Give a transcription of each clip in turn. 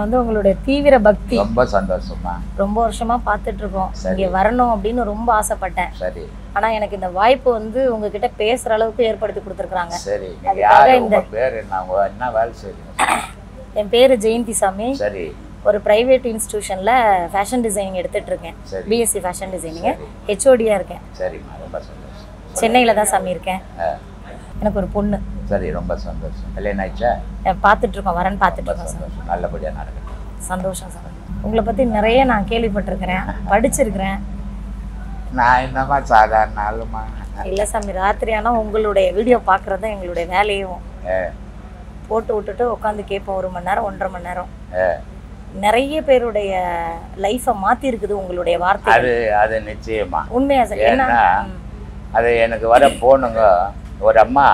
வந்து உங்களுடைய தீவிர பக்தி ரொம்ப சந்தோஷமா ரொம்ப வருஷமா பார்த்துட்டு இருக்கோம் சரி. இங்க வரணும் அப்படின்னு ரொம்ப ஆசைப்பட்டேன் சரி ஆனா எனக்கு இந்த வாய்ப்பு வந்து உங்ககிட்ட பேசுற அளவுக்கு ஏற்படுத்தி கொடுத்துருக்காங்க சரி நீங்க அதுக்காக யாரு இந்த- உங்க பேர் என்ன உங்க என்ன வேலை செய்றீங்க என் பேரு ஜெயந்தி சாமி சரி ஒரு பிரைவேட் இன்ஸ்டிடியூஷன்ல ஃபேஷன் டிசைனிங் எடுத்துட்டு இருக்கேன் சரி பிஎஸ்சி ஃபேஷன் டிசைனிங் சரி ஹெச்ஓடியா இருக்கேன் சரிம்மா ரொம்ப சந்தோஷம் சென்னையில தான் சாமி இருக்கேன் ஆ, எனக்கு ஒரு பொண்ணு சரி ரொம்ப சந்தோஷம் கல்யாணம் ஆயிடுச்சா அஹ் பார்த்துட்டு இருக்கோம் வரேன் பார்த்துட்டு ரொம்ப இருக்கோம் சார் சந்தோஷம் நல்லபடியா நடக்கட்டும் சந்தோஷம் சார் உங்களை பத்தி நிறைய நான் கேள்விப்பட்டிருக்கிறேன் படிச்சிருக்கிறேன் நான் என்னம்மா சாதாரண ஆளுமா இல்ல சாமி ராத்திரி ஆனா உங்களுடைய வீடியோ பார்க்கறது தான் எங்களுடைய வேலையும் ஆ, போட்டு விட்டுட்டு உட்காந்து கேட்போம் ஒரு மணி நேரம் ஒன்றரை மணி நேரம் ஆ. நிறைய பேருடைய லைஃப்பை மாத்தி இருக்குது உங்களுடைய வார்த்தை அது அது நிச்சயமா உண்மையா சார் என்ன ஏன்னா அது எனக்கு வர போனுங்க ஒரு அம்மா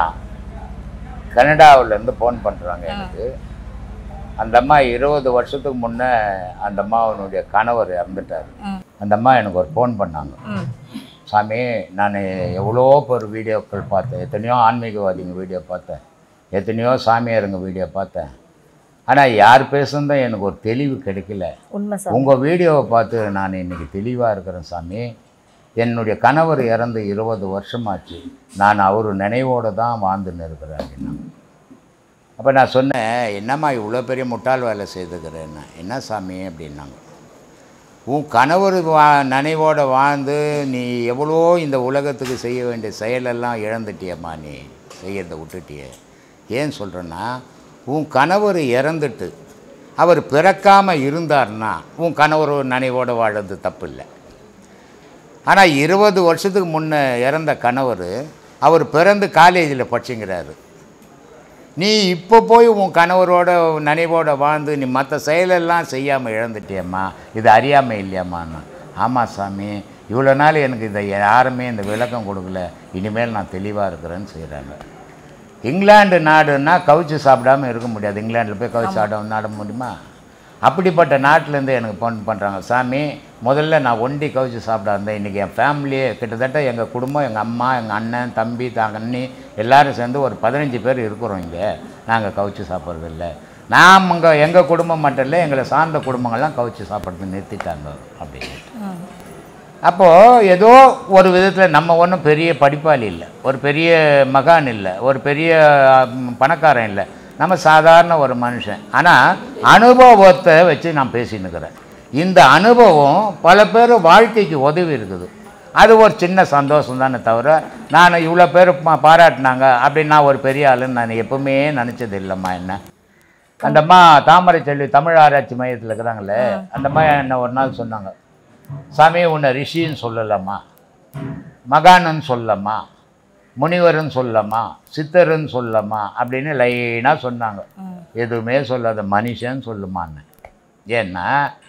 கனடாவுல இருந்து ஃபோன் பண்றாங்க எனக்கு அந்த அம்மா இருபது வருஷத்துக்கு முன்னே அந்த அம்மாவனுடைய கணவர் இறந்துட்டார் ம். அந்த அம்மா எனக்கு ஒரு ஃபோன் பண்ணாங்க ம் சாமி நான் எவ்வளோ பேர் வீடியோக்கள் பார்த்தேன் எத்தனையோ ஆன்மீகவாதிங்க வீடியோ பார்த்தேன் எத்தனையோ சாமியாருங்க வீடியோ பார்த்தேன் ஆனால் யார் பேசுனதும் எனக்கு ஒரு தெளிவு கிடைக்கல உண்மை சார் உங்கள் வீடியோவை பார்த்து நான் இன்னைக்கு தெளிவாக இருக்கிறேன் சாமி என்னுடைய கணவர் இறந்து இருபது வருஷமாச்சு நான் அவர் நினைவோடு தான் வாழ்ந்துன்னு இருக்கிறேன் அப்படின்னா அப்போ நான் சொன்னேன் என்னம்மா இவ்வளோ பெரிய முட்டாள் வேலை செய்துக்கிறேன்னு என்ன சாமி அப்படின்னாங்க உன் கணவர் வா நினைவோட வாழ்ந்து நீ எவ்வளோ இந்த உலகத்துக்கு செய்ய வேண்டிய செயலெல்லாம் இழந்துட்டியம்மா நீ செய்யறதை விட்டுட்டியே ஏன் சொல்கிறேன்னா உன் கணவர் இறந்துட்டு அவர் பிறக்காமல் இருந்தார்னா உன் கணவர் நினைவோட வாழறது தப்பு இல்லை ஆனால் இருபது வருஷத்துக்கு முன்னே இறந்த கணவர் அவர் பிறந்து காலேஜில் படிச்சுங்கிறாரு நீ இப்போ போய் உன் கணவரோட நினைவோட வாழ்ந்து நீ மற்ற செயலெல்லாம் செய்யாமல் இழந்துட்டியம்மா இது அறியாமை இல்லையாம்மான்னு ஆமாம் சாமி இவ்வளோ நாள் எனக்கு இதை யாருமே இந்த விளக்கம் கொடுக்கல இனிமேல் நான் தெளிவாக இருக்கிறேன்னு செய்கிறாங்க இங்கிலாந்து நாடுன்னா கவிச்சு சாப்பிடாம இருக்க முடியாது இங்கிலாந்தில் போய் கவிச்சு சாப்பிட நாட முடியுமா அப்படிப்பட்ட நாட்டிலேருந்து எனக்கு ஃபோன் பண்ணுறாங்க சாமி முதல்ல நான் ஒண்டி கவிச்சு சாப்பிட இருந்தேன் இன்றைக்கி என் ஃபேமிலியே கிட்டத்தட்ட எங்கள் குடும்பம் எங்கள் அம்மா எங்கள் அண்ணன் தம்பி தாங்க அண்ணி எல்லாரும் சேர்ந்து ஒரு பதினஞ்சு பேர் இருக்கிறோம் இங்கே நாங்கள் கவிச்சு சாப்பிட்றதில்ல நாம் இங்கே எங்கள் குடும்பம் மட்டும் இல்லை எங்களை சார்ந்த குடும்பங்கள்லாம் கவிச்சு சாப்பிட்றது நிறுத்திட்டாங்க அப்படின்னு ம் அப்போது ஏதோ ஒரு விதத்தில் நம்ம ஒன்றும் பெரிய படிப்பாளி இல்லை ஒரு பெரிய மகான் இல்லை ஒரு பெரிய ம், பணக்காரன் இல்லை நம்ம சாதாரண ஒரு மனுஷன் ஆனால் அனுபவத்தை வச்சு நான் பேசினுக்கிறேன் இந்த அனுபவம் பல பேர் வாழ்க்கைக்கு உதவி இருக்குது அது ஒரு சின்ன சந்தோஷம் தானே தவிர நான் இவ்வளோ பேர் பா- பாராட்டினாங்க அப்படின்னு நான் ஒரு பெரிய ஆளுன்னு நான் எப்பவுமே நினச்சது இல்லைம்மா என்ன அந்த அம்மா தாமரை செல்வி தமிழ் ஆராய்ச்சி மையத்தில் இருக்கிறாங்களே அந்த அம்மா என்ன ஒரு நாள் சொன்னாங்க சாமி உன்னை ரிஷின்னு சொல்லலாமா மகானன்னு சொல்லலாமா முனிவர்னு சொல்லலாமா சித்தர்னு சொல்லலாமா அப்படின்னு லைனாக சொன்னாங்க ம் எதுவுமே சொல்லாத மனுஷன் சொல்லுமான்னு ஏன்னா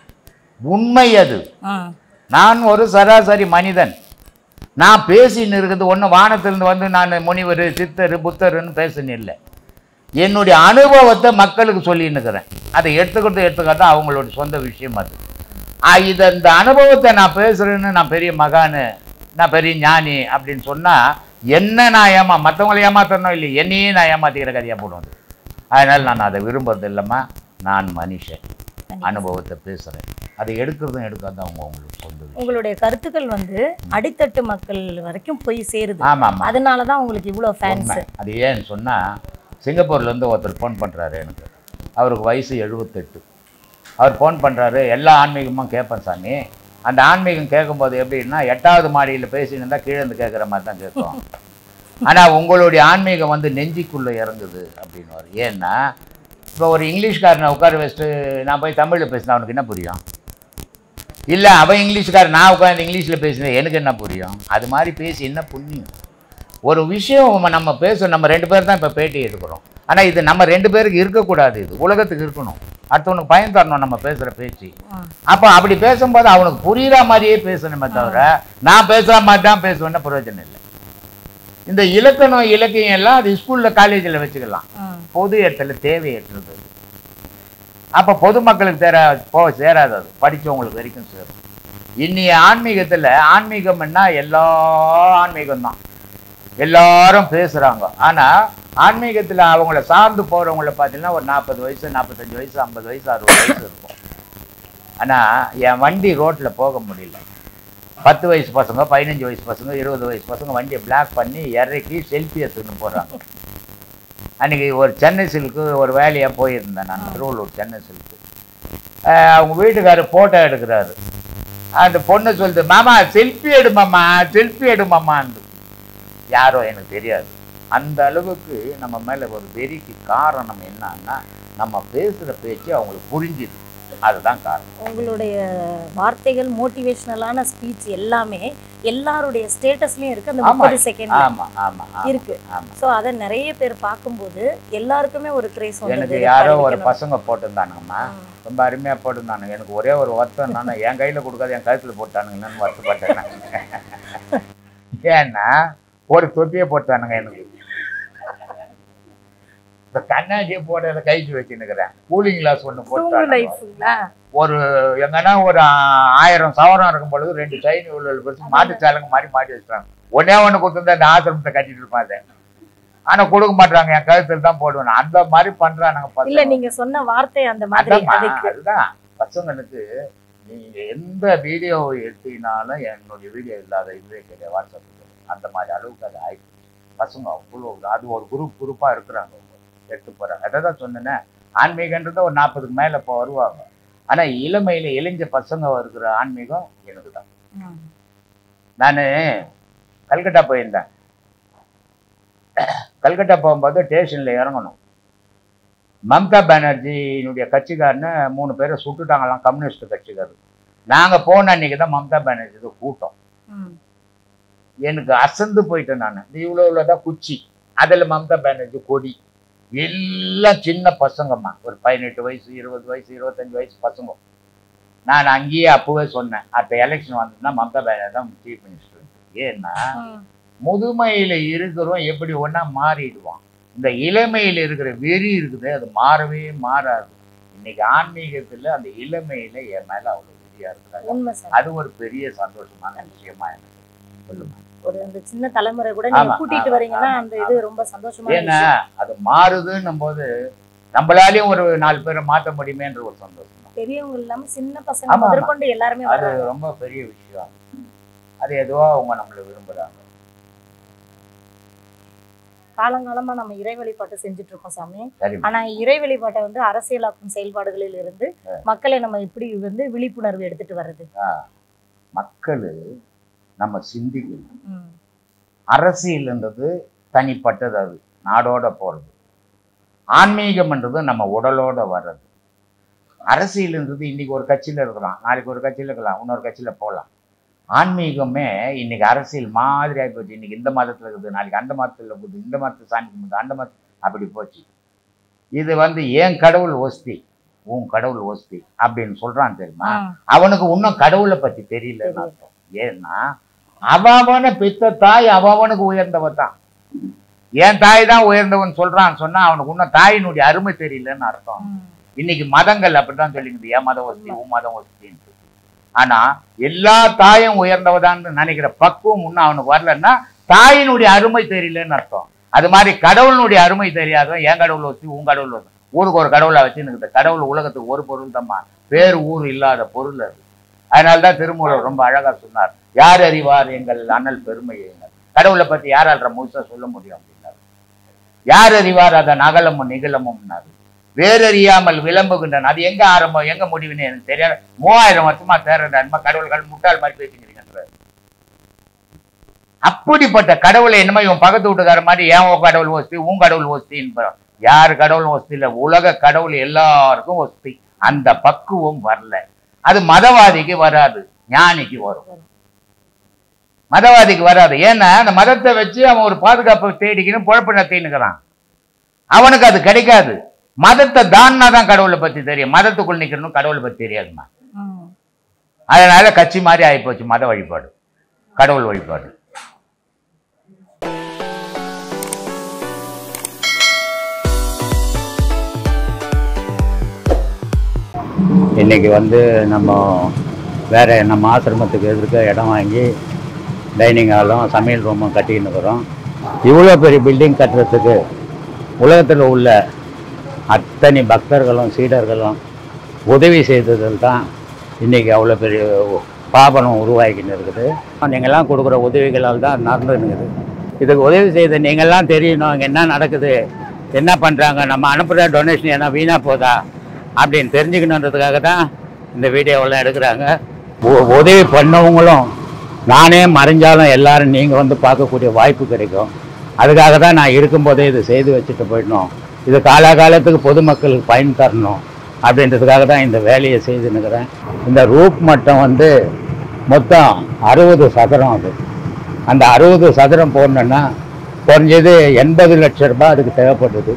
உண்மை அது ம் நான் ஒரு சராசரி மனிதன் நான் பேசின்னு இருக்கிறது ஒன்று வானத்திலிருந்து வந்து நான் முனிவர் சித்தர் புத்தர்னு பேசினு இல்லை என்னுடைய அனுபவத்தை மக்களுக்கு சொல்லின்னு இருக்கிறேன் அதை எடுத்துக்கிட்டு எடுத்துக்காட்ட அவங்களோட சொந்த விஷயம் அது ஆ, இது இந்த அனுபவத்தை நான் பேசுகிறேன்னு நான் பெரிய மகானு நான் பெரிய ஞானி அப்படின்னு சொன்னால் என்ன நான் ஏமா மற்றவங்களை ஏமாத்தணும் இல்லை என்னையே நான் ஏமாத்திக்கிற கதையாக போடுவது அதனால் நான் அதை விரும்புறது இல்லைம்மா நான் மனுஷன் அனுபவத்தை பேசுகிறேன் அதை எடுக்கிறதும் எடுக்காதும் அவங்க அவங்களுக்கு சொந்த விஷயம் உங்களுடைய கருத்துக்கள் வந்து அடித்தட்டு மக்கள் வரைக்கும் போய் சேருது ஆமாம் ஆமாம் அதனால தான் உங்களுக்கு இவ்வளோ ஃபேன்ஸ் உண்மை. அது ஏன்னு சொன்னால் சிங்கப்பூர்லேருந்து ஒருத்தர் ஃபோன் பண்ணுறாரு எனக்கு அவருக்கு வயசு எழுபத்தெட்டு அவர் ஃபோன் பண்ணுறாரு எல்லா ஆன்மீகமும் கேட்பேன் சாமி அந்த ஆன்மீகம் கேட்கும்போது எப்படின்னா எட்டாவது மாடியில் பேசின்னு இருந்தால் கீழே இருந்து கேட்குற மாதிரி தான் கேட்கும் ஆனால் உங்களுடைய ஆன்மீகம் வந்து நெஞ்சிக்குள்ளே இறங்குது அப்படின்னு ஏன்னா இப்போ ஒரு இங்கிலீஷ்காரனை உட்கார வச்சுட்டு நான் போய் தமிழில் பேசினா அவனுக்கு என்ன புரியும் இல்லை அவன் இங்கிலீஷ்காரன் நான் உட்காந்து இங்கிலீஷில் பேசினேன் எனக்கு என்ன புரியும் அது மாதிரி பேசி என்ன புண்ணியம் ஒரு விஷயம் நம்ம- நம்ம பேச நம்ம ரெண்டு பேர் தான் இப்போ பேட்டி எடுக்கிறோம் ஆனால் இது நம்ம ரெண்டு பேருக்கு இருக்கக்கூடாது இது உலகத்துக்கு இருக்கணும் அடுத்தவனுக்கு பயன் தரணும் நம்ம பேசுகிற பேச்சு அப்போ அப்படி பேசும்போது அவனுக்கு புரியுற மாதிரியே பேசணுமே தவிர நான் பேசுகிற மாதிரி தான் பேசுவேன்னா பிரயோஜனம் இல்லை இந்த இலக்கணம் இலக்கியம் எல்லாம் அது ஸ்கூலில் காலேஜில் வச்சுக்கலாம் பொது இடத்துல தேவையற்றது அப்போ பொதுமக்களுக்கு தேர போ சேராது அது படித்தவங்களுக்கு வரைக்கும் சேரும் இன்னைய ஆன்மீகத்தில் ஆன்மீகம்னா எல்லா ஆன்மீகம் தான் எல்லாரும் பேசுகிறாங்க ஆனால் ஆன்மீகத்தில் அவங்கள சார்ந்து போகிறவங்கள பார்த்தீங்கன்னா ஒரு நாற்பது வயசு நாற்பத்தஞ்சு வயசு ஐம்பது வயசு அறுபது வயசு இருக்கும் ஆனால் என் வண்டி ரோட்டில் போக முடியல பத்து வயசு பசங்க பதினஞ்சு வயசு பசங்க இருபது வயசு பசங்க வண்டியை பிளாக் பண்ணி இறக்கி செல்ஃபி எடுத்துன்னு போகிறாங்க அன்றைக்கி ஒரு சென்னை சில்க்கு ஒரு வேலையாக போயிருந்தேன் நான் திருவள்ளூர் சென்னை சில்க்கு அஹ் அவங்க வீட்டுக்காரர் ஃபோட்டோ எடுக்கிறாரு அந்த பொண்ணு சொல்லுது மாமா செல்ஃபி எடுமாம்மா செல்ஃபி எடுமாமான்னு யாரோ எனக்கு தெரியாது அந்த அளவுக்கு நம்ம மேலே ஒரு வெறிக்கு காரணம் என்னன்னா நம்ம பேசுகிற பேச்சு அவங்களுக்கு புரிஞ்சுது அதுதான் காரணம் உங்களுடைய வார்த்தைகள் மோட்டிவேஷனலான ஸ்பீச் எல்லாமே எல்லாருடைய ஸ்டேட்டஸ்லயும் இருக்கு அந்த ஆமா. முப்பது செகண்ட் ஆமாம் ஆமாம் இருக்கு ஆமாம் சோ அத நிறைய பேர் பார்க்கும்போது எல்லாருக்குமே ஒரு கிரேஸ் எனக்கு யாரோ ஒரு பசங்க போட்டிருந்தானுங்கம்மா ரொம்ப அருமையாக போட்டிருந்தானுங்க எனக்கு ஒரே ஒரு வருத்தம் என்னன்னா என் கையில் கொடுக்காத என் கழுத்தில் போட்டானுங்கன்னு வருத்தப்பட்டேன் நான். ஏன்னா ஒரு தொப்பியை போட்டானுங்க எனக்கு இந்த கண்ணாடியை போடுறத கைக்கு வச்சுன்னுக்கிறேன் கூலிங் கிளாஸ் ஒன்று தூங்கு போட்டாங்க லைஃப்ங்களா ஒரு எங்கன்னா ஒரு ஆ- ஆயிரம் சவரம் இருக்கும் பொழுது ரெண்டு சைன் உள்ள பெருசு மாட்டுச்சாலங்க மாதிரி மாட்டி வச்சுட்டாங்க ஒன்னே ஒன்று கொடுத்துருந்தா அந்த ஆசிரமத்தை கட்டிட்டு இருப்பான் அதை ஆனா கொடுக்க மாட்டாங்க என் கழுத்தில் தான் போடுவேன் அந்த மாதிரி பண்றானுங்க இல்ல பசங்க. நீங்க சொன்ன வார்த்தை அந்த மாதிரி அதாம்மா, அதுக்கு அதுதான் பசங்களுக்கு நீங்க எந்த வீடியோ எடுத்தீங்கனாலும் என்னுடைய வீடியோ இல்லாத இதுவே கிடையாது வாட்ஸ்அப்பில் அந்த மாதிரி அளவுக்கு அது ஆயிடுச்சு பசங்க அவ்வளோ அது ஒரு குரூப் குரூப்பாக இருக்கிறாங்க அவங்க எடுத்து போகிறாங்க அதை தான் சொன்னேனே ஆன்மீகன்றது ஒரு நாற்பதுக்கு மேலே இப்போ வருவாங்க ஆனால் இளமையில் இளைஞ பசங்க இருக்கிற ஆன்மீகம் எனக்கு தான் ம். நான் கல்கட்டா போயிருந்தேன் கல்கட்டா போகும்போது ஸ்டேஷனில் இறங்கணும் மம்தா பானர்ஜியினுடைய கட்சிக்காரன்னு மூணு பேரை சுட்டுட்டாங்களாம் கம்யூனிஸ்ட் கட்சிக்காரர் நாங்கள் போன அன்னைக்கு தான் மம்தா பானர்ஜிக்கு கூட்டம் ம். எனக்கு அசந்து போயிட்டேன் நான் இந்த இவ்வளோ இவ்வளோ தான் குச்சி அதில் மம்தா பானர்ஜி கொடி எல்லாம் சின்ன பசங்கம்மா ஒரு பதினெட்டு வயசு இருபது வயசு இருபத்தஞ்சு வயசு பசங்க நான் அங்கேயே அப்போவே சொன்னேன் அடுத்த எலெக்ஷன் வந்ததுன்னா மம்தா பானர்ஜி தான் சீஃப் மினிஸ்டர் ஏன்னா ம். முதுமையில இருக்கிறோம் எப்படி ஒண்ணா மாறிடுவான் இந்த இளமையில இருக்கிற வெறி இருக்குது அது மாறவே மாறாது இன்னைக்கு ஆன்மீகத்துல அந்த இளமையில என் மேல அவ்வளவு வெறியா இருக்கிறாங்க உண்மை சார் அது ஒரு பெரிய சந்தோஷமான விஷயமா எனக்கு சொல்லுங்க ஒரு அந்த சின்ன தலைமுறை கூட நீங்க ஆமா, கூட்டிட்டு ஆமா, வரீங்கன்னா ஆமா, அந்த இது ரொம்ப சந்தோஷமான ஏன்னா விஷயம். அது மாறுதுன்னும் போது நம்மளாலையும் ஒரு நாலு பேரை மாத்த முடியுமேன்ற ஒரு சந்தோஷம் தான். பெரியவங்க இல்லாம சின்ன பசங்க ஆமா, ஆமா. முதற்கொண்டு எல்லாருமே அது வர்றாங்க ரொம்ப பெரிய விஷயம் அது எதுவோ அவங்க நம்மள விரும்புறாங்க காலங்காலமா நம்ம இறை வழிபாட்டை செஞ்சுட்டு இருக்கோம் சாமி சரி ஆனா இறை வழிபாட்டை வந்து அரசியலாக்கும் செயல்பாடுகளில் இருந்து மக்களை நம்ம இப்படி வந்து விழிப்புணர்வு எடுத்துட்டு வர்றது மக்கள் நம்ம சிந்திக்கணும் ம். அரசியல்ன்றது தனிப்பட்டது அது நாடோட போகிறது ஆன்மீகம்ன்றது நம்ம உடலோட வர்றது அரசியல்ன்றது இன்னைக்கு ஒரு கட்சியில் இருக்கலாம் நாளைக்கு ஒரு கட்சியில் இருக்கலாம் இன்னொரு கட்சியில் போகலாம் ஆன்மீகமே இன்னைக்கு அரசியல் மாதிரி ஆகி போச்சு இன்னைக்கு இந்த மதத்தில் இருக்குது நாளைக்கு அந்த மதத்தில் இருக்குது இந்த மதத்தை சாமி கும்பிடுது அந்த மதம் அப்படி போச்சு இது வந்து ஏன் கடவுள் ஒஸ்தி உன் கடவுள் ஒஸ்தி அப்படின்னு சொல்றான் தெரியுமா ம். அவனுக்கு இன்னும் கடவுளை பத்தி தெரியலன்னு அர்த்தம் ஏன்னா அவனை பெத்த தாய் அவனுக்கு உயர்ந்தவன் தான் என் தாய் தான் உயர்ந்தவன் சொல்றான் சொன்னா அவனுக்கு இன்னும் தாயினுடைய அருமை தெரியலன்னு அர்த்தம் ம். இன்னைக்கு மதங்கள் அப்படிதான் சொல்லிக்குது என் மதம் வசதி உன் மதம் வசதின்ட்டு ஆனா எல்லா தாயும் உயர்ந்தவதான்னு நினைக்கிற பக்குவம் இன்னும் அவனுக்கு வரலன்னா தாயினுடைய அருமை தெரியலன்னு அர்த்தம் அது மாதிரி கடவுளினுடைய அருமை தெரியாதவன் என் கடவுள் வச்சு உன் கடவுள் வச்சு ஊருக்கு ஒரு கடவுளை வச்சுன்னு கடவுள் உலகத்துக்கு ஒரு பொருள் தம்மா வேறு ஊர் இல்லாத பொருள் அது அதனால தான் திருமூலர் ரொம்ப அழகா சொன்னார் யார் அறிவார் எங்கள் அண்ணல் பெருமையை கடவுளை பத்தி யாரால் முழுசா சொல்ல முடியும் அப்படின்னாரு யார் அறிவார் அதன் அகலமும் நிகழமும்னாரு வேறறியாமல் விளம்புகின்றன அது எங்க ஆரம்பம் எங்க முடிவுன்னு எனக்கு தெரியாது மூவாயிரம் வருஷமா தேர்ற கடவுள்கள் முட்டாள் மாதிரி பேசிக்கிறீங்கன்றாரு அப்படிப்பட்ட கடவுளை என்னமோ இவன் பக்கத்து வீட்டுக்கார மாதிரி ஏன் உன் கடவுள் ஒஸ்தி உன் கடவுள் ஒஸ்தின்னு யார் கடவுள் ஒஸ்தி இல்லை உலக கடவுள் எல்லாருக்கும் ஒஸ்தி அந்த பக்குவம் வரல அது மதவாதிக்கு வராது ஞானிக்கு வரும் மதவாதிக்கு வராது ஏன்னா அந்த மதத்தை வச்சு அவன் ஒரு பாதுகாப்பை தேடிக்கணும் பொழப்பு நடத்தின்னுக்கிறான் அவனுக்கு அது கிடைக்காது மதத்தை தான்னா தான் கடவுளை பத்தி தெரியும் மதத்துக்குள் நிக்கணும் கடவுளை பத்தி தெரியாதுமா ம். அதனால கட்சி மாதிரி ஆகிப்போச்சு மத வழிபாடு கடவுள் வழிபாடு இன்னைக்கு வந்து நம்ம வேற நம்ம ஆசிரமத்துக்கு எதிர்க்க இடம் வாங்கி டைனிங் ஹாலும் சமையல் ரூமும் கட்டிக்கின்னு இருக்கிறோம் இவ்வளோ பெரிய பில்டிங் கட்டுறதுக்கு உலகத்தில் உள்ள அத்தனை பக்தர்களும் சீடர்களும் உதவி செய்ததில் தான் இன்றைக்கி அவ்வளோ பெரிய பாபனம் உருவாகிக்கின்னு இருக்குது நீங்கள்லாம் கொடுக்குற உதவிகளால் தான் நடந்துனுக்குது இதுக்கு உதவி செய்த நீங்கள்லாம் தெரியணும் இங்கே என்ன நடக்குது என்ன பண்ணுறாங்க நம்ம அனுப்புகிற டொனேஷன் என்ன வீணாக போதா அப்படின்னு தெரிஞ்சுக்கணுன்றதுக்காக தான் இந்த வீடியோவெல்லாம் எடுக்கிறாங்க உ- உதவி பண்ணவங்களும் நானே மறைஞ்சாலும் எல்லாரும் நீங்கள் வந்து பார்க்கக்கூடிய வாய்ப்பு கிடைக்கும் அதுக்காக தான் நான் இருக்கும்போதே இது செய்து வச்சுட்டு போயிடணும் இது காலாகாலத்துக்கு பொதுமக்களுக்கு பயன் தரணும் அப்படின்றதுக்காக தான் இந்த வேலையை செய்துன்னுக்கிறேன் இந்த ரூப் மட்டம் வந்து மொத்தம் அறுபது சதுரம் அது அந்த அறுபது சதுரம் போடணுன்னா குறைஞ்சது எண்பது லட்ச ரூபாய் அதுக்கு தேவைப்படுது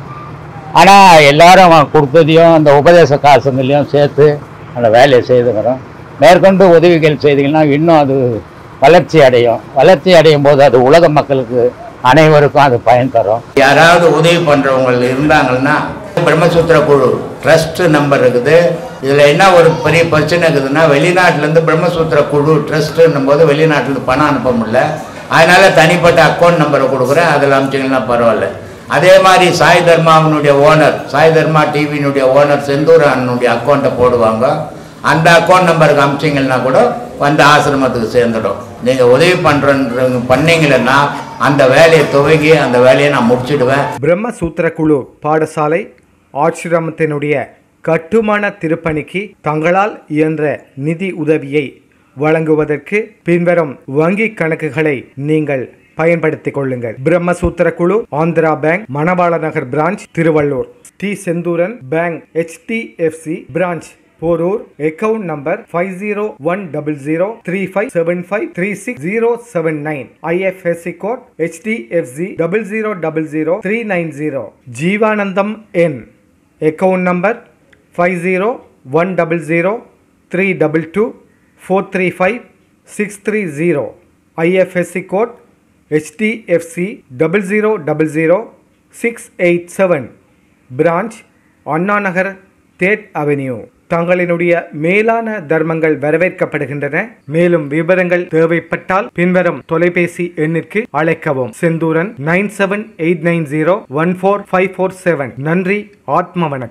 ஆனால் எல்லாரும் கொடுத்ததையும் அந்த உபதேச காசுங்களையும் சேர்த்து அந்த வேலையை செய்துக்கிறோம் மேற்கொண்டு உதவிகள் செய்தீங்கன்னா இன்னும் அது வளர்ச்சி அடையும் வளர்ச்சி அடையும் போது அது உலக மக்களுக்கு அனைவருக்கும் அது பயன் தரும் யாராவது உதவி பண்ணுறவங்க இருந்தாங்கன்னா பிரம்மசூத்திர குழு ட்ரஸ்ட் நம்பர் இருக்குது இதில் என்ன ஒரு பெரிய பிரச்சனை இருக்குதுன்னா வெளிநாட்டிலேருந்து பிரம்மசூத்திர குழு ட்ரஸ்ட்டுன்னும் போது வெளிநாட்டிலேருந்து பணம் அனுப்ப முடியல அதனால தனிப்பட்ட அக்கௌண்ட் நம்பரை கொடுக்குறேன் அதில் அனுப்பிச்சிங்கன்னா பரவாயில்ல அதே மாதிரி சாய் தர்மாவினுடைய ஓனர் சாய் தர்மா டிவியினுடைய ஓனர் செந்தூரனுடைய அக்கௌண்ட்டை போடுவாங்க அந்த அக்கௌண்ட் நம்பருக்கு அமிச்சிங்கன்னா கூட வந்து ஆசிரமத்துக்கு சேர்ந்துடும் நீங்கள் உதவி பண்ணுற பண்ணீங்கன்னா அந்த வேலையை துவங்கி அந்த வேலையை நான் முடிச்சிடுவேன் பிரம்மசூத்திர குழு பாடசாலை ஆசிரமத்தினுடைய கட்டுமான திருப்பணிக்கு தங்களால் இயன்ற நிதி உதவியை வழங்குவதற்கு பின்வரும் வங்கி கணக்குகளை நீங்கள் பயன்படுத்திக் கொள்ளுங்கள் பிரம்மசூத்திர குழு Andhra bank Manavala Nagar branch Tiruvallur D Senthuran bank HDFC branch Porur account number five zero one double zero three five seven five three six zero seven nine IFSC code HDFC double zero double zero three nine zero Jeevanandam என் account number five zero one double zero three double two four three five six three zero IFSC code HDFC double zero double zero six eight seven branch Anna Nagar தேட் avenue தங்களினுடைய மேலான தர்மங்கள் வரவேற்கப்படுகின்றன மேலும் விவரங்கள் தேவைப்பட்டால் பின்வரும் தொலைபேசி எண்ணிற்கு அழைக்கவும் Senthuran nine seven eight nine zero one four five four seven நன்றி ஆத்ம வணக்கம்